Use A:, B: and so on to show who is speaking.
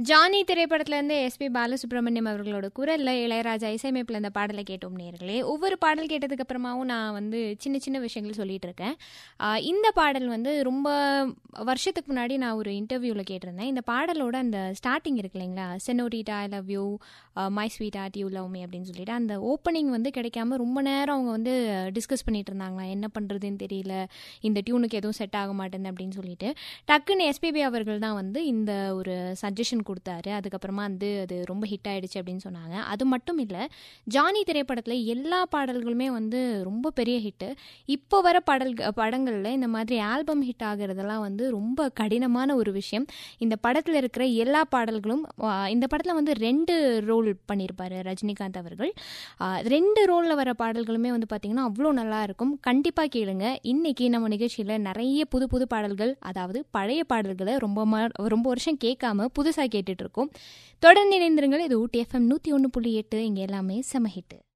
A: Johnny திரைப்படத்துல இருந்து SP Balasubramaniam அவர்களோட குரல்ல இளையராஜா இசையமைப்புல இந்த பாடலை கேட்டோம் நேர்களே ஒவ்வொரு பாடல் கேட்டதுக்கு அப்புறமாவும் நான் வந்து சின்ன சின்ன விஷயங்கள் சொல்லிட்டு இருக்கேன் ஆஹ் இந்த பாடல் வந்து ரொம்ப வருஷத்துக்கு முன்னாடி நான் ஒரு இன்டர்வியூவில் கேட்டிருந்தேன் இந்த பாடலோட அந்த ஸ்டார்டிங் இருக்கு இல்லைங்களா senorita I love you my sweetheart you love me அப்படின்னு சொல்லிட்டு அந்த ஓப்பனிங் வந்து கிடைக்காம ரொம்ப நேரம் அவங்க வந்து டிஸ்கஸ் பண்ணிட்டு இருந்தாங்களா என்ன பண்ணுறதுன்னு தெரியல இந்த டியூனுக்கு எதுவும் செட் ஆக மாட்டேங்குது அப்படின்னு சொல்லிட்டு டக்குன்னு எஸ்பிபி அவர்கள் தான் வந்து இந்த ஒரு சஜஷன் கொடுத்தாரு அதுக்கப்புறமா வந்து அது ரொம்ப ஹிட் ஆயிடுச்சு அப்படின்னு சொன்னாங்க அது மட்டும் இல்லை ஜானி திரைப்படத்தில் எல்லா பாடல்களுமே வந்து ரொம்ப பெரிய ஹிட்டு இப்போ வர பாடல் படங்களில் இந்த மாதிரி ஆல்பம் ஹிட் ஆகிறதெல்லாம் வந்து ரொம்ப கடினமான ஒரு விஷயம் இந்த படத்தில் இருக்கிற எல்லா பாடல்களும் ஆ, இந்த படத்தில் வந்து ரெண்டு ரோல் பண்ணியிருப்பாரு ரஜினிகாந்த் அவர்கள் ஆ, ரெண்டு ரோலில் வர பாடல்களுமே வந்து பார்த்திங்கன்னா அவ்வளோ நல்லா இருக்கும் கண்டிப்பாக கேளுங்க இன்னைக்கு நம்ம நிகழ்ச்சியில் நிறைய புது புது பாடல்கள் அதாவது பழைய பாடல்களை ரொம்ப ம- ரொம்ப வருஷம் கேட்காம புதுசாக கேட்டுட்டு இருக்கோம் தொடர்ந்து இணைந்திருங்கள் இது ஊட்டி எஃப்எம் நூற்றி ஒன்று புள்ளி எட்டு இங்கே எல்லாமே செம ஹிட்டு